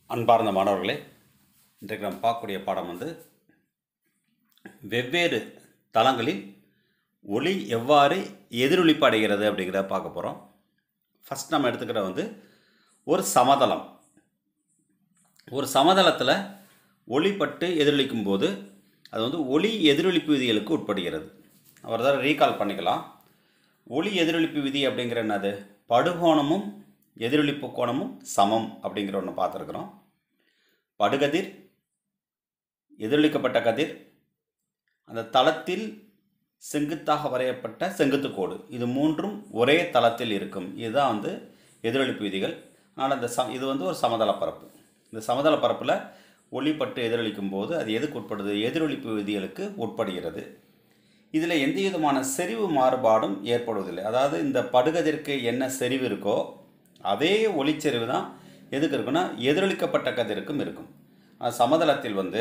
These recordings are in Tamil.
அன்பார்ந்த மாணவர்களே இன்றைக்கு நாம் பார்க்கக்கூடிய பாடம் வந்து வெவ்வேறு தளங்களில் ஒளி எவ்வாறு எதிரொலிப்பு அடைகிறது அப்படிங்கிறத பார்க்க போகிறோம் ஃபஸ்ட் நம்ம எடுத்துக்கிற வந்து ஒரு சமதளம் ஒரு சமதளத்தில் ஒளிப்பட்டு எதிரொலிக்கும் போது அது வந்து ஒளி எதிரொலிப்பு விதிகளுக்கு உட்படுகிறது அவர் தான் ரீகால் பண்ணிக்கலாம் ஒளி எதிரொலிப்பு விதி அப்படிங்கிற என்னது படுகோணமும் எதிரொலிப்பு கோணமும் சமம் அப்படிங்கிற ஒன்று பார்த்துருக்குறோம் படுகதிர் எதிரொலிக்கப்பட்ட கதிர் அந்த தளத்தில் செங்குத்தாக வரையப்பட்ட செங்குத்து கோடு இது மூன்றும் ஒரே தளத்தில் இருக்கும் இதுதான் வந்து எதிரொலிப்பு விதிகள் ஆனால் அந்த ச இது வந்து ஒரு சமதள பரப்பு இந்த சமதள பரப்பில் ஒளிப்பட்டு எதிரொலிக்கும் போது அது எதுக்கு உட்படுது எதிரொலிப்பு விதிகளுக்கு உட்படுகிறது இதில் எந்த விதமான செறிவு மாறுபாடும் ஏற்படுவதில்லை அதாவது இந்த படுகதிற்கு என்ன செறிவு இருக்கோ அதே ஒளிச்செறிவு தான் எதுக்கு இருக்குன்னா எதிரொலிக்கப்பட்ட கதிருக்கும் இருக்கும் அது சமதளத்தில் வந்து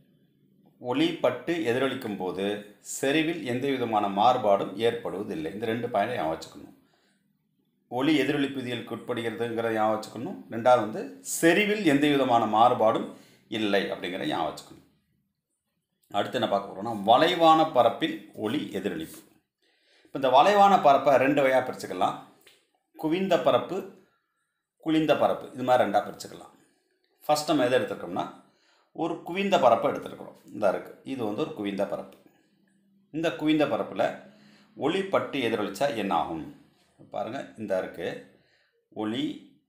ஒளி பட்டு எதிரொலிக்கும் போது செறிவில் எந்த விதமான மாறுபாடும் ஏற்படுவதில்லை இந்த ரெண்டு பயனை ஞாபகம் வச்சுக்கணும் ஒளி எதிரொலிப்பு விதிகளுக்கு உட்படுகிறதுங்கிறத ஞாபகம் வச்சுக்கணும் ரெண்டாவது வந்து செறிவில் எந்த விதமான மாறுபாடும் இல்லை அப்படிங்கிறத ஞாபகம் வச்சுக்கணும் அடுத்து என்ன பார்க்க போகிறோம்னா வளைவான பரப்பில் ஒளி எதிரொலிப்பு இப்போ இந்த வளைவான பரப்பை ரெண்டு வகையாக பிரிச்சுக்கலாம் குவிந்த பரப்பு குளிந்த பரப்பு இது மாதிரி ரெண்டாக பிரிச்சுக்கலாம் ஃபஸ்ட் நம்ம எதை எடுத்துருக்கோம்னா ஒரு குவிந்த பரப்பை எடுத்துருக்குறோம் இந்த இருக்குது இது வந்து ஒரு குவிந்த பரப்பு இந்த குவிந்த பரப்பில் ஒளி பட்டு எதிரொலிச்சா என்ன ஆகும் பாருங்கள் இந்த இருக்குது ஒளி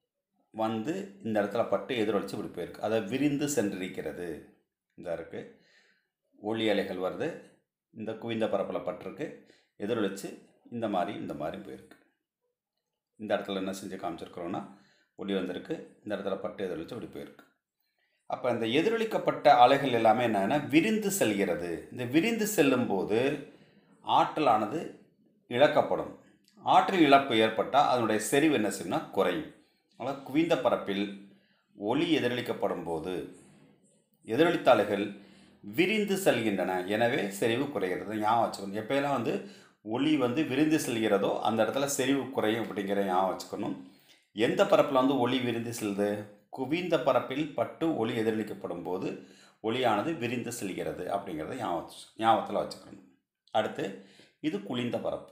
வந்து இந்த இடத்துல பட்டு எதிரொலிச்சு இப்படி போயிருக்கு அதை விரிந்து சென்றிருக்கிறது இந்த இருக்குது ஒளி அலைகள் வருது இந்த குவிந்த பரப்பில் பட்டிருக்கு எதிரொலிச்சு இந்த மாதிரி இந்த மாதிரி போயிருக்கு இந்த இடத்துல என்ன செஞ்சு காமிச்சிருக்கிறோன்னா ஒளி வந்திருக்கு இந்த இடத்துல பட்டு எதிரொலிச்சு இப்படி போயிருக்கு அப்போ இந்த எதிரொலிக்கப்பட்ட அலைகள் எல்லாமே என்னென்னா விரிந்து செல்கிறது இந்த விரிந்து செல்லும்போது ஆற்றலானது இழக்கப்படும் ஆற்றல் இழப்பு ஏற்பட்டால் அதனுடைய செறிவு என்ன செய்யும்னா குறையும் அதனால் குவிந்த பரப்பில் ஒளி எதிரொலிக்கப்படும் போது எதிரொலித்த அலைகள் விரிந்து செல்கின்றன எனவே செறிவு குறைகிறது ஞாபகம் வச்சுக்கணும் எப்போயெல்லாம் வந்து ஒளி வந்து விரிந்து செல்கிறதோ அந்த இடத்துல செறிவு குறையும் அப்படிங்கிற ஞாபகம் வச்சுக்கணும் எந்த பரப்பில் வந்து ஒளி விரிந்து செல்லுது குவிந்த பரப்பில் பட்டு ஒளி எதிரொலிக்கப்படும் போது ஒளியானது விரிந்து செல்கிறது அப்படிங்கிறத ஞாபகம் ஞாபகத்தில் வச்சுக்கணும் அடுத்து இது குளிந்த பரப்பு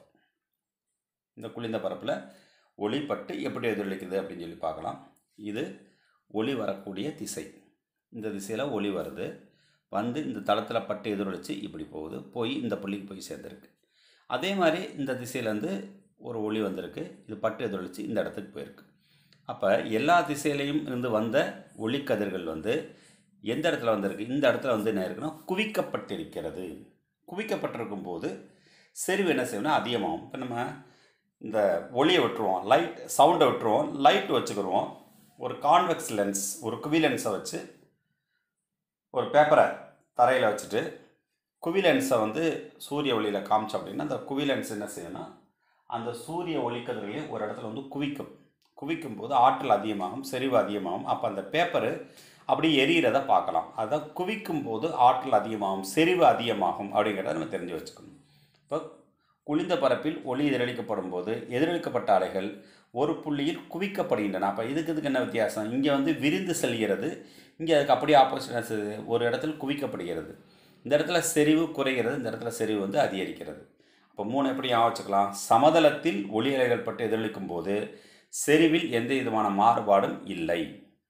இந்த குளிந்த பரப்பில் ஒளி பட்டு எப்படி எதிரொலிக்குது அப்படின்னு சொல்லி பார்க்கலாம் இது ஒளி வரக்கூடிய திசை இந்த திசையில் ஒளி வருது வந்து இந்த தளத்தில் பட்டு எதிரொலித்து இப்படி போகுது போய் இந்த புள்ளிக்கு போய் சேர்ந்துருக்கு அதே மாதிரி இந்த திசையிலேருந்து ஒரு ஒளி வந்திருக்கு இது பட்டு எதிரொலித்து இந்த இடத்துக்கு போயிருக்கு அப்போ எல்லா திசையிலையும் இருந்து வந்த ஒளிக்கதிர்கள் வந்து எந்த இடத்துல வந்திருக்கு இந்த இடத்துல வந்து என்ன இருக்குன்னா குவிக்கப்பட்டிருக்கிறது குவிக்கப்பட்டிருக்கும் போது செறிவு என்ன செய்யணும்னா அதிகமாகும் இப்போ நம்ம இந்த ஒளியை விட்டுருவோம் லைட் சவுண்டை விட்டுருவோம் லைட் வச்சுக்கிடுவோம் ஒரு கான்வெக்ஸ் லென்ஸ் ஒரு குவி லென்ஸை வச்சு ஒரு பேப்பரை தரையில் வச்சுட்டு குவி லென்ஸை வந்து சூரிய ஒளியில் காமிச்சோம் அப்படின்னா அந்த குவி லென்ஸ் என்ன செய்யணும்னா அந்த சூரிய ஒளிக்கதிர்களையும் ஒரு இடத்துல வந்து குவிக்கும் குவிக்கும் போது ஆற்றல் அதிகமாகும் செறிவு அதிகமாகும் அப்போ அந்த பேப்பரு அப்படியே எரியிறத பார்க்கலாம் அதான் குவிக்கும் போது ஆற்றல் அதிகமாகும் செறிவு அதிகமாகும் அப்படிங்கிறத நம்ம தெரிஞ்சு வச்சுக்கணும் இப்போ குளிந்த பரப்பில் ஒளி எதிரொலிக்கப்படும் போது எதிரொலிக்கப்பட்ட அலைகள் ஒரு புள்ளியில் குவிக்கப்படுகின்றன அப்போ இதுக்கு இதுக்கு என்ன வித்தியாசம் இங்கே வந்து விரிந்து செல்கிறது இங்கே அதுக்கு அப்படியே ஆப்போசிட் ஒரு இடத்துல குவிக்கப்படுகிறது இந்த இடத்துல செறிவு குறைகிறது இந்த இடத்துல செறிவு வந்து அதிகரிக்கிறது அப்போ மூணு எப்படி ஞாபகம் வச்சுக்கலாம் சமதளத்தில் ஒளி அலைகள் பட்டு எதிரொலிக்கும் போது செறிவில் எந்த விதமான மாறுபாடும் இல்லை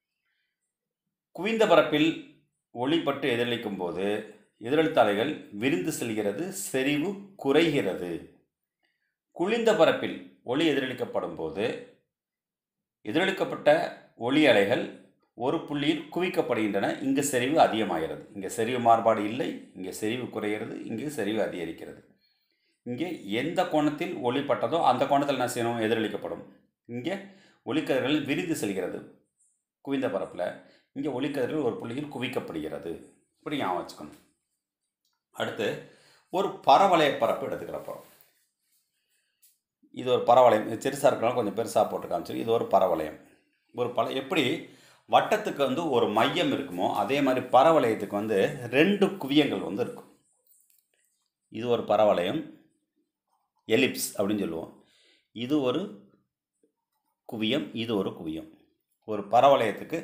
குவிந்த பரப்பில் ஒளிப்பட்டு எதிரொலிக்கும் போது எதிரொலித்த அலைகள் விரிந்து செல்கிறது செறிவு குறைகிறது குளிர்ந்த பரப்பில் ஒளி எதிரொலிக்கப்படும் போது எதிரொலிக்கப்பட்ட ஒளி அலைகள் ஒரு புள்ளியில் குவிக்கப்படுகின்றன இங்கே செறிவு அதிகமாகிறது இங்கே செறிவு மாறுபாடு இல்லை இங்கே செறிவு குறைகிறது இங்கே செறிவு அதிகரிக்கிறது இங்கே எந்த கோணத்தில் ஒளி பட்டதோ அந்த கோணத்தில் என்ன செய்யணும் எதிரொலிக்கப்படும் இங்கே ஒளிக்கதிர்கள் விரிந்து செல்கிறது குவிந்த பரப்பில் இங்கே ஒளிக்கதிர்கள் ஒரு புள்ளியில் குவிக்கப்படுகிறது இப்படி ஞாபகம் வச்சுக்கணும் அடுத்து ஒரு பரவளைய பரப்பு எடுத்துக்கிறப்போ இது ஒரு பரவளையம் இது சிறுசாக இருக்கலாம் கொஞ்சம் பெருசாக போட்டு காமிச்சு இது ஒரு பரவளையம் ஒரு பல எப்படி வட்டத்துக்கு வந்து ஒரு மையம் இருக்குமோ அதே மாதிரி பரவளையத்துக்கு வந்து ரெண்டு குவியங்கள் வந்து இருக்கும் இது ஒரு பரவளையம் எலிப்ஸ் அப்படின்னு சொல்லுவோம் இது ஒரு குவியம் இது ஒரு குவியம் ஒரு பரவளையத்துக்கு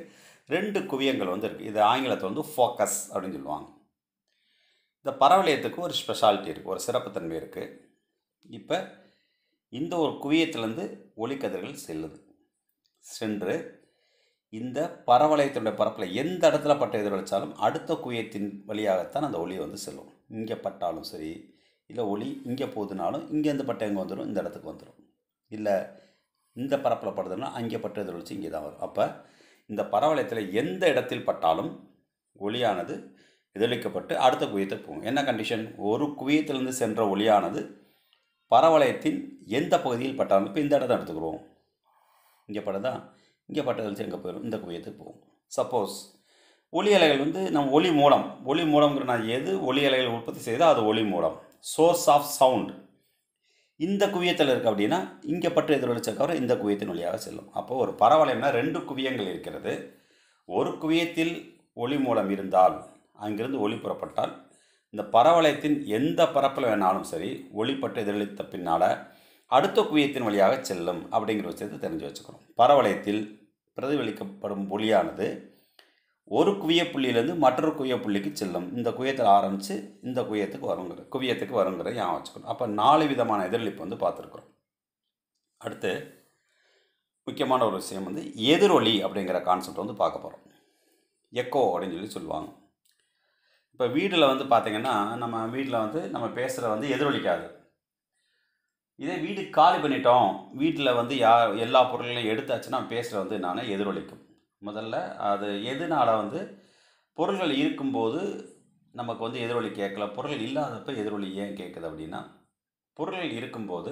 ரெண்டு குவியங்கள் வந்து இருக்குது இது ஆங்கிலத்தில் வந்து ஃபோக்கஸ் அப்படின்னு சொல்லுவாங்க இந்த பரவளையத்துக்கு ஒரு ஸ்பெஷாலிட்டி இருக்குது ஒரு சிறப்புத்தன்மை இருக்குது இப்போ இந்த ஒரு குவியத்திலேருந்து ஒளிக்கதிர்கள் செல்லுது சென்று இந்த பரவளையத்தினுடைய பரப்பில் எந்த இடத்துல பட்ட எதிரொலிச்சாலும் அடுத்த குவியத்தின் வழியாகத்தான் அந்த ஒளி வந்து செல்லும் இங்கே பட்டாலும் சரி இல்லை ஒளி இங்கே போகுதுனாலும் இங்கேருந்து பட்ட எங்கே வந்துடும் இந்த இடத்துக்கு வந்துடும் இல்லை இந்த பரப்பில் படுதுன்னா அங்கே பட்டு எதிரொலிச்சு இங்கே தான் வரும் அப்போ இந்த பரவளையத்தில் எந்த இடத்தில் பட்டாலும் ஒளியானது எதிரொலிக்கப்பட்டு அடுத்த குவியத்துக்கு போகும் என்ன கண்டிஷன் ஒரு குவியத்திலிருந்து சென்ற ஒளியானது பரவளையத்தின் எந்த பகுதியில் பட்டாலும் இப்போ இந்த இடத்த எடுத்துக்கிறோம் இங்கே பட்டதா இங்கே பட்டது எங்கே போயிடும் இந்த குவியத்துக்கு போகும் சப்போஸ் ஒளி அலைகள் வந்து நம்ம ஒளி மூலம் ஒளி மூலம்ங்கிற நான் எது ஒளி அலைகள் உற்பத்தி செய்தோ அது ஒளி மூலம் சோர்ஸ் ஆஃப் சவுண்ட் இந்த குவியத்தில் இருக்குது அப்படின்னா இங்கே பட்டு எதிரொலிச்சக்கவரை இந்த குவியத்தின் வழியாக செல்லும் அப்போ ஒரு பரவளையம்னா ரெண்டு குவியங்கள் இருக்கிறது ஒரு குவியத்தில் ஒளி மூலம் இருந்தால் அங்கிருந்து ஒளி புறப்பட்டால் இந்த பரவளையத்தின் எந்த பரப்பில் வேணாலும் சரி ஒளிப்பட்டு எதிரொலித்த பின்னால் அடுத்த குவியத்தின் வழியாக செல்லும் அப்படிங்கிற விஷயத்தை தெரிஞ்சு வச்சுக்கணும் பரவளையத்தில் பிரதிபலிக்கப்படும் ஒளியானது ஒரு குவிய புள்ளியிலேருந்து மற்றொரு குவிய புள்ளிக்கு செல்லும் இந்த குவியத்தில் ஆரம்பித்து இந்த குவியத்துக்கு வருங்கிற குவியத்துக்கு வருங்கிற ஞாபகம் வச்சுக்கணும் அப்போ நாலு விதமான எதிரொலிப்பு வந்து பார்த்துருக்குறோம் அடுத்து முக்கியமான ஒரு விஷயம் வந்து எதிரொலி அப்படிங்கிற கான்செப்ட் வந்து பார்க்க போகிறோம் எக்கோ அப்படின்னு சொல்லி சொல்லுவாங்க இப்போ வீட்டில் வந்து பார்த்திங்கன்னா நம்ம வீட்டில் வந்து நம்ம பேசுகிற வந்து எதிரொலிக்காது இதே வீடு காலி பண்ணிட்டோம் வீட்டில் வந்து யா எல்லா பொருள்களையும் எடுத்தாச்சுன்னா பேசுகிற வந்து நான் எதிரொலிக்கும் முதல்ல அது எதனால் வந்து பொருள்கள் இருக்கும்போது நமக்கு வந்து எதிரொலி கேட்கல பொருள் இல்லாதப்ப எதிரொலி ஏன் கேட்குது அப்படின்னா பொருள்கள் இருக்கும்போது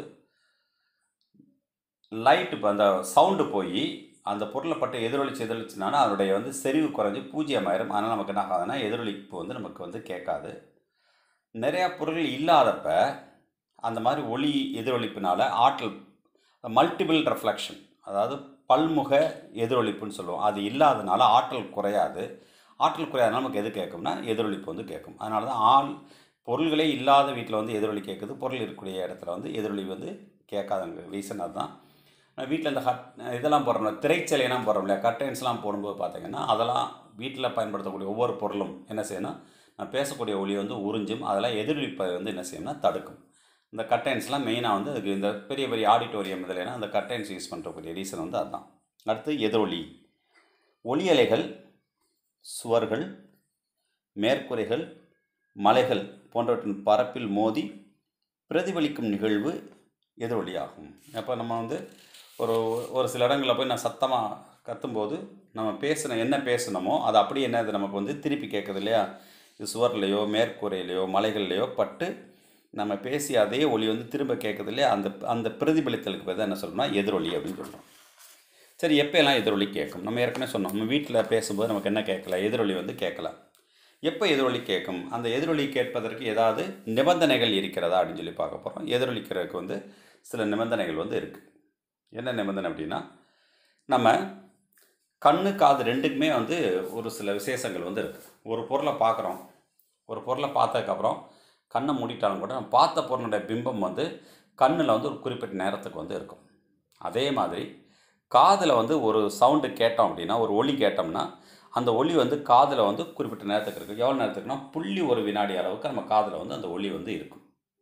லைட் இப்போ அந்த சவுண்டு போய் அந்த பொருளை பட்டு எதிரொலிச்சு எதிரொலிச்சுனால அதனுடைய வந்து செறிவு குறைஞ்சி பூஜ்ஜியமாயிரும் அதனால் நமக்கு என்ன ஆகாதுன்னா எதிரொலிப்பு வந்து நமக்கு வந்து கேட்காது நிறையா பொருள்கள் இல்லாதப்ப அந்த மாதிரி ஒளி எதிரொலிப்பினால் ஆற்றல் மல்டிபிள் ரெஃப்ளெக்ஷன் அதாவது பல்முக எதிரொலிப்புன்னு சொல்லுவோம் அது இல்லாதனால ஆற்றல் குறையாது ஆற்றல் குறையாதனால நமக்கு எது கேட்கும்னா எதிரொலிப்பு வந்து கேட்கும் அதனால தான் ஆள் பொருள்களே இல்லாத வீட்டில் வந்து எதிரொலி கேட்குது பொருள் இருக்கக்கூடிய இடத்துல வந்து எதிரொலி வந்து கேட்காதங்க ரீசன் அதுதான் வீட்டில் இந்த ஹட் இதெல்லாம் போடுறோம்ல திரைச்சலையெல்லாம் போடுறோம் இல்லையா கர்டைன்ஸ்லாம் போடும்போது பார்த்தீங்கன்னா அதெல்லாம் வீட்டில் பயன்படுத்தக்கூடிய ஒவ்வொரு பொருளும் என்ன செய்யணும் நான் பேசக்கூடிய ஒளி வந்து உறிஞ்சும் அதெல்லாம் எதிரொலிப்பை வந்து என்ன செய்யணும்னா தடுக்கும் இந்த கர்டைன்ஸ்லாம் மெயினாக வந்து அதுக்கு இந்த பெரிய பெரிய ஆடிட்டோரியம் இதில் அந்த கர்டைன்ஸ் யூஸ் பண்ணுறக்கூடிய ரீசன் வந்து அதுதான் அடுத்து எதிரொலி ஒளி அலைகள் சுவர்கள் மேற்கூரைகள் மலைகள் போன்றவற்றின் பரப்பில் மோதி பிரதிபலிக்கும் நிகழ்வு எதிரொலியாகும் அப்போ நம்ம வந்து ஒரு ஒரு சில இடங்களில் போய் நான் சத்தமாக கத்தும்போது நம்ம பேசின என்ன பேசினோமோ அது அப்படியே என்ன இது நமக்கு வந்து திருப்பி கேட்குது இல்லையா இது சுவர்லேயோ மேற்கூரையிலையோ மலைகள்லையோ பட்டு நம்ம பேசி அதே ஒளி வந்து திரும்ப கேட்குது இல்லையா அந்த அந்த பிரதிபலித்தலுக்கு பேர் தான் என்ன சொல்லணும்னா எதிரொலி அப்படின்னு சொல்கிறோம் சரி எப்போ எல்லாம் எதிரொலி கேட்கும் நம்ம ஏற்கனவே சொன்னோம் நம்ம வீட்டில் பேசும்போது நமக்கு என்ன கேட்கல எதிரொலி வந்து கேட்கல எப்போ எதிரொலி கேட்கும் அந்த எதிரொலி கேட்பதற்கு ஏதாவது நிபந்தனைகள் இருக்கிறதா அப்படின்னு சொல்லி பார்க்க போகிறோம் எதிரொலிக்கிறதுக்கு வந்து சில நிபந்தனைகள் வந்து இருக்குது என்ன நிபந்தனை அப்படின்னா நம்ம கண்ணு காது ரெண்டுக்குமே வந்து ஒரு சில விசேஷங்கள் வந்து இருக்குது ஒரு பொருளை பார்க்குறோம் ஒரு பொருளை பார்த்ததுக்கப்புறம் கண்ணை மூடிட்டாலும் கூட நம்ம பார்த்த பொருளுடைய பிம்பம் வந்து கண்ணில் வந்து ஒரு குறிப்பிட்ட நேரத்துக்கு வந்து இருக்கும் அதே மாதிரி காதில் வந்து ஒரு சவுண்டு கேட்டோம் அப்படின்னா ஒரு ஒலி கேட்டோம்னா அந்த ஒலி வந்து காதில் வந்து குறிப்பிட்ட நேரத்துக்கு இருக்குது எவ்வளோ நேரத்துக்குன்னா புள்ளி ஒரு வினாடி அளவுக்கு நம்ம காதில் வந்து அந்த ஒலி வந்து இருக்கும்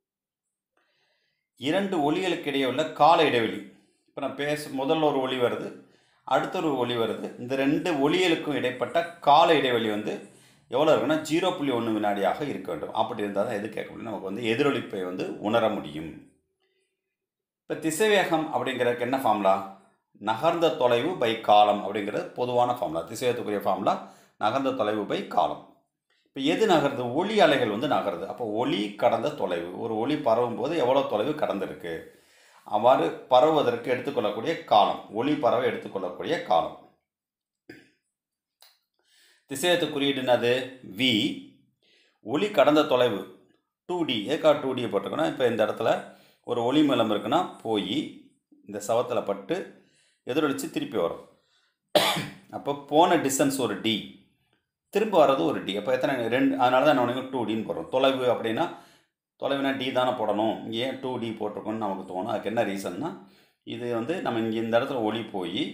இரண்டு ஒலிகளுக்கு இடையே உள்ள கால இடைவெளி இப்போ நான் பேச முதல்ல ஒரு ஒலி வருது அடுத்த ஒரு ஒலி வருது இந்த ரெண்டு ஒலிகளுக்கும் இடைப்பட்ட கால இடைவெளி வந்து எவ்வளோ இருக்குன்னா ஜீரோ புள்ளி ஒன்று வினாடியாக இருக்க வேண்டும் அப்படி இருந்தால் தான் எது கேட்க முடியும் நமக்கு வந்து எதிரொலிப்பை வந்து உணர முடியும் இப்போ திசைவேகம் அப்படிங்கிறதுக்கு என்ன ஃபார்முலா நகர்ந்த தொலைவு பை காலம் அப்படிங்கிறது பொதுவான ஃபார்முலா திசைவேகத்துக்குரிய ஃபார்முலா நகர்ந்த தொலைவு பை காலம் இப்போ எது நகருது ஒளி அலைகள் வந்து நகருது அப்போ ஒளி கடந்த தொலைவு ஒரு ஒளி பரவும் போது எவ்வளோ தொலைவு கடந்திருக்கு அவ்வாறு பரவுவதற்கு எடுத்துக்கொள்ளக்கூடிய காலம் ஒளி பரவ எடுத்துக்கொள்ளக்கூடிய காலம் திசையத்து குறியீடு என்னது வி ஒளி கடந்த தொலைவு டூ டி ஏக்கா டூ டி போட்டிருக்கோன்னா இப்போ இந்த இடத்துல ஒரு ஒளி மேலம் இருக்குன்னா போய் இந்த சவத்தில் பட்டு எதிரொலித்து திருப்பி வரும் அப்போ போன டிஸ்டன்ஸ் ஒரு டி திரும்ப வர்றது ஒரு டி அப்போ எத்தனை ரெண்டு அதனால தான் நான் டூ டின்னு போடுறோம் தொலைவு அப்படின்னா தொலைவுனா டி தானே போடணும் ஏன் டூ டி போட்டிருக்கோன்னு நமக்கு தோணும் அதுக்கு என்ன ரீசன்னா இது வந்து நம்ம இங்கே இந்த இடத்துல ஒளி போய்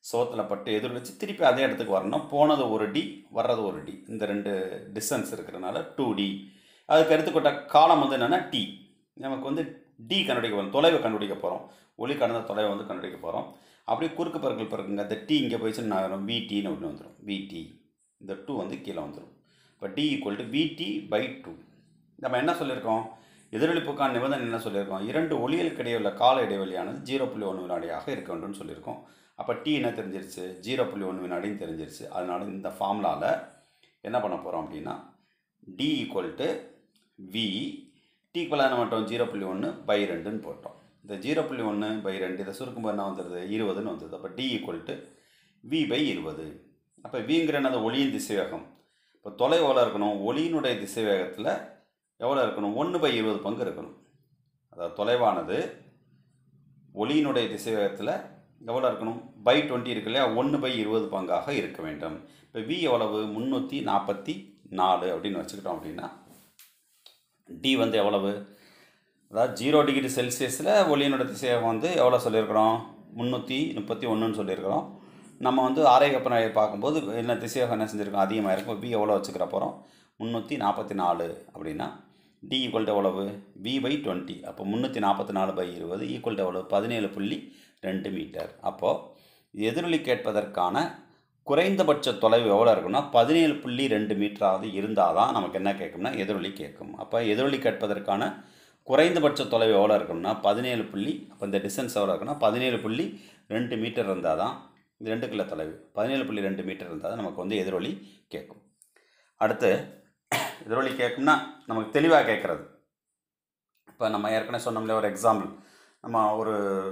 சோத்தில் பட்டு எதிரொலிச்சு திருப்பி அதே இடத்துக்கு வரணும் போனது ஒரு டி வர்றது ஒரு டி இந்த ரெண்டு டிஸ்டன்ஸ் இருக்கிறனால டூ டி அதுக்கு எடுத்துக்கொண்ட காலம் வந்து என்னென்னா டி நமக்கு வந்து டி கண்டுபிடிக்க போகிறோம் தொலைவை கண்டுபிடிக்க போகிறோம் ஒளி கடந்த தொலைவை வந்து கண்டுபிடிக்க போகிறோம் அப்படியே குறுக்கு பெருக்கல் பெருக்குங்க அந்த டி இங்கே போயிடுச்சுன்னு நான் விடின்னு ஒன்று வந்துடும் விடி இந்த டூ வந்து கீழே வந்துடும் இப்போ T equal to VD by two நம்ம என்ன சொல்லியிருக்கோம் எதிரொலிப்புக்கான நிபந்தனை என்ன சொல்லியிருக்கோம் இரண்டு ஒளியலுக்கு இடையே உள்ள கால இடைவெளியானது ஜீரோ புள்ளி ஒன்று வினாடியாக இருக்க வேண்டும்னு சொல்லியிருக்கோம் அப்போ டி என்ன தெரிஞ்சிருச்சு ஜீரோ புள்ளி ஒன்று வினாடின்னு தெரிஞ்சிருச்சு அதனால இந்த ஃபார்முலாவில் என்ன பண்ண போகிறோம் அப்படின்னா T equal to V T ஈக்குவலாக மட்டும் ஜீரோ புள்ளி ஒன்று பை ரெண்டுன்னு போட்டோம் இந்த ஜீரோ புள்ளி ஒன்று பை ரெண்டு இதை சுருக்கும்போது என்ன வந்துடுது இருபதுன்னு வந்துடுது அப்போ T equal to V by இருபது அப்போ விங்கிற என்னது ஒளியின் திசைவேகம் இப்போ தொலை எவ்வளோ இருக்கணும் ஒளியினுடைய திசைவேகத்தில் எவ்வளோ இருக்கணும் ஒன்று பை இருபது பங்கு இருக்கணும் அதாவது தொலைவானது ஒளியினுடைய திசைவேகத்தில் எவ்வளோ இருக்கணும் பை டுவெண்ட்டி இருக்கு இல்லையா ஒன்று பை இருபது பங்காக இருக்க வேண்டும் இப்போ வி எவ்வளவு முந்நூற்றி நாற்பத்தி நாலு அப்படின்னு வச்சுக்கிட்டோம் அப்படின்னா டி வந்து எவ்வளவு அதாவது ஜீரோ டிகிரி செல்சியஸில் ஒளியினோட திசைவேகம் வந்து எவ்வளோ சொல்லியிருக்கிறோம் முந்நூற்றி முப்பத்தி ஒன்றுன்னு சொல்லியிருக்கிறோம் நம்ம வந்து ஆரை கப்பனையை பார்க்கும்போது என்ன திசைவேகம் என்ன செஞ்சுருக்கோம் அதிகமாக இருக்கும் வி எவ்வளோ வச்சுக்கிற போகிறோம் முந்நூற்றி நாற்பத்தி நாலு அப்படின்னா டி ஈக்குவல் டு எவ்வளவு வி பை டுவெண்ட்டி அப்போ முந்நூற்றி நாற்பத்தி நாலு பை இருபது ஈக்குவல் டு எவ்வளவு பதினேழு புள்ளி ரெண்டு மீட்டர் அப்போது எதிரொலி கேட்பதற்கான குறைந்தபட்ச தொலைவு எவ்வளோ இருக்குன்னா பதினேழு புள்ளி ரெண்டு மீட்டராவது இருந்தால் தான் நமக்கு என்ன கேட்கும்னா எதிரொலி கேட்கும் அப்போ எதிரொலி கேட்பதற்கான குறைந்தபட்ச தொலைவு எவ்வளோ இருக்கும்னா பதினேழு புள்ளி அப்போ இந்த டிஸ்டன்ஸ் எவ்வளோ இருக்குன்னா பதினேழு புள்ளி ரெண்டு மீட்டர் இருந்தால் தான் இது ரெண்டு கிலோ தொலைவு பதினேழு புள்ளி ரெண்டு மீட்டர் இருந்தால் தான் நமக்கு வந்து எதிரொலி கேட்கும் அடுத்து எதிரொலி கேட்கும்னா நமக்கு தெளிவாக கேட்குறது இப்போ நம்ம ஏற்கனவே சொன்னோம்ல ஒரு எக்ஸாம்பிள் நம்ம ஒரு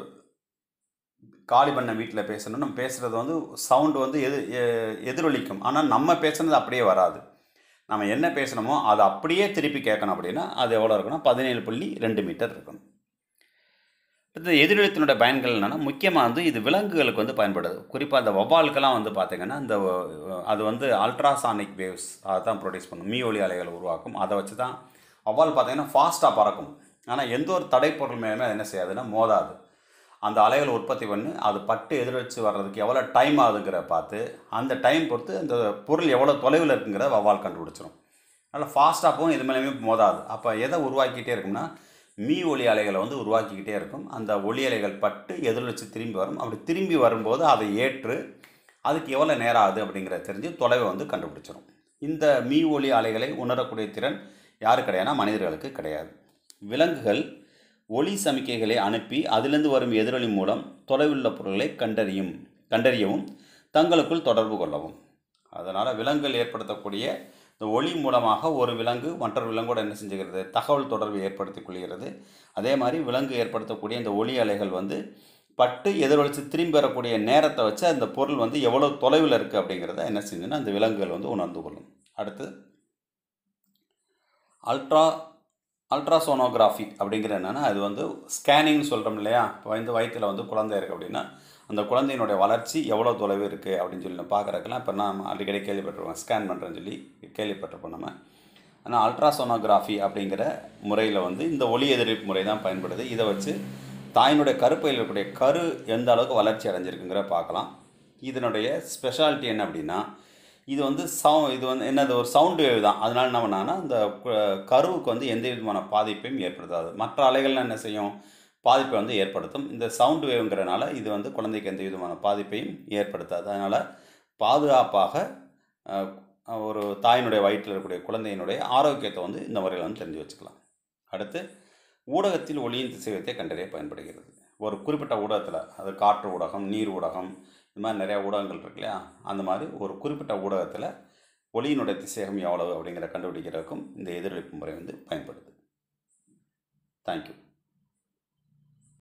காலி பண்ண வீட்டில் பேசணும் நம்ம பேசுகிறது வந்து சவுண்டு வந்து எது எ- எதிரொலிக்கும் ஆனால் நம்ம பேசுனது அப்படியே வராது நம்ம என்ன பேசணுமோ அதை அப்படியே திருப்பி கேட்கணும் அப்படின்னா அது எவ்வளோ இருக்குன்னா பதினேழு புள்ளி ரெண்டு மீட்டர் இருக்கணும் அடுத்து எதிரெழுத்தினுடைய பயன்கள் என்னென்னா முக்கியமாக வந்து இது விலங்குகளுக்கு வந்து பயன்படுது குறிப்பாக இந்த வவ்வாலுக்கெல்லாம் வந்து பார்த்திங்கன்னா இந்த அஹ், அது வந்து அல்ட்ராசானிக் வேவ்ஸ் அதை தான் ப்ரொடியூஸ் பண்ணும் மீ ஒலி அலைகளை உருவாக்கும் அதை வச்சு தான் வவ்வால் பார்த்திங்கன்னா ஃபாஸ்ட்டாக பறக்கும் ஆனால் எந்த ஒரு தடைப்பொருள் மேலுமே அது என்ன செய்யாதுன்னா மோதாது அந்த அலைகளை உற்பத்தி பண்ணி அது பட்டு எதிரொலிச்சு வர்றதுக்கு எவ்வளோ டைம் ஆகுதுங்கிற பார்த்து அந்த டைம் பொறுத்து அந்த பொருள் எவ்வளோ தொலைவில் இருக்குங்கிறத வவ்வால் கண்டுபிடிச்சிரும் நல்லா ஃபாஸ்ட்டாக போகும் இது மேலேயுமே மோதாது அப்போ எதை உருவாக்கிட்டே இருக்கும்னா மீ ஒளி அலைகளை வந்து உருவாக்கிக்கிட்டே இருக்கும் அந்த ஒளி அலைகள் பட்டு எதிரொலிச்சு திரும்பி வரும் அப்படி திரும்பி வரும்போது அதை ஏற்று அதுக்கு எவ்வளோ நேரம் ஆகுது அப்படிங்கிறத தெரிஞ்சு தொலைவை வந்து கண்டுபிடிச்சிரும் இந்த மீ ஒளி அலைகளை உணரக்கூடிய திறன் யாரு கிடையாதுன்னா மனிதர்களுக்கு கிடையாது விலங்குகள் ஒளி சமிக்கைகளை அனுப்பி அதிலிருந்து வரும் எதிரொலி மூலம் தொலைவுள்ள பொருட்களை கண்டறியும் கண்டறியவும் தங்களுக்குள் தொடர்பு கொள்ளவும் அதனால் விலங்குகள் ஏற்படுத்தக்கூடிய இந்த ஒளி மூலமாக ஒரு விலங்கு மற்றொரு விலங்கோட என்ன செஞ்சுக்கிறது தகவல் தொடர்பு ஏற்படுத்திக் கொள்கிறது அதே மாதிரி விலங்கு ஏற்படுத்தக்கூடிய இந்த ஒளி அலைகள் வந்து பட்டு எதிரொலித்து திரும்பி வரக்கூடிய நேரத்தை வச்சு அந்த பொருள் வந்து எவ்வளோ தொலைவில் இருக்குது அப்படிங்கிறத என்ன செஞ்சுன்னா அந்த விலங்குகள் வந்து உணர்ந்து கொள்ளும் அடுத்து அல்ட்ரா அல்ட்ராசோனோகிராஃபி அப்படிங்கிற என்னென்னா அது வந்து ஸ்கேனிங்னு சொல்கிறோம் இல்லையா இப்போ வந்து வயிற்றில் வந்து குழந்தை இருக்குது அப்படின்னா அந்த குழந்தையினுடைய வளர்ச்சி எவ்வளோ தொலைவு இருக்குது அப்படின்னு சொல்லி நம்ம பார்க்குறதுக்கெல்லாம் இப்போ நம்ம அடிக்கடி கேள்விப்பட்டிருப்போம் ஸ்கேன் பண்ணுறேன்னு சொல்லி கேள்விப்பட்டிருப்போம் நம்ம ஆனால் அல்ட்ராசோனோகிராஃபி அப்படிங்கிற முறையில் வந்து இந்த ஒளி எதிர்ப்பு முறை தான் பயன்படுது இதை வச்சு தாயினுடைய கருப்பையில் இருக்கக்கூடிய கரு எந்த அளவுக்கு வளர்ச்சி அடைஞ்சிருக்குங்கிற பார்க்கலாம் இதனுடைய ஸ்பெஷாலிட்டி என்ன அப்படின்னா இது வந்து சவு இது வந்து என்னது ஒரு சவுண்ட் வேவ் தான் அதனால என்ன பண்ணாங்கன்னா இந்த கு- கருவுக்கு வந்து எந்த விதமான பாதிப்பையும் ஏற்படுத்தாது மற்ற அலைகள்லாம் என்ன செய்யும் பாதிப்பை வந்து ஏற்படுத்தும் இந்த சவுண்ட் வேவ்ங்கிறனால இது வந்து குழந்தைக்கு எந்த விதமான பாதிப்பையும் ஏற்படுத்தாது அதனால் பாதுகாப்பாக அஹ், ஒரு தாயினுடைய வயிற்றில் இருக்கக்கூடிய குழந்தையினுடைய ஆரோக்கியத்தை வந்து இந்த முறையில் வந்து தெரிஞ்சு வச்சுக்கலாம் அடுத்து ஊடகத்தில் ஒளியின் திசைவத்தை கண்டறிய பயன்படுகிறது ஒரு குறிப்பிட்ட ஊடகத்தில் அது காற்று ஊடகம் நீர் ஊடகம் இது மாதிரி நிறையா ஊடகங்கள் இருக்கு இல்லையா அந்த மாதிரி ஒரு குறிப்பிட்ட ஊடகத்தில் ஒளியினுடைய திசையகம் எவ்வளவு அப்படிங்கிற கண்டுபிடிக்கிறதுக்கும் இந்த எதிரொலிப்பு முறை வந்து பயன்படுது தேங்க்யூ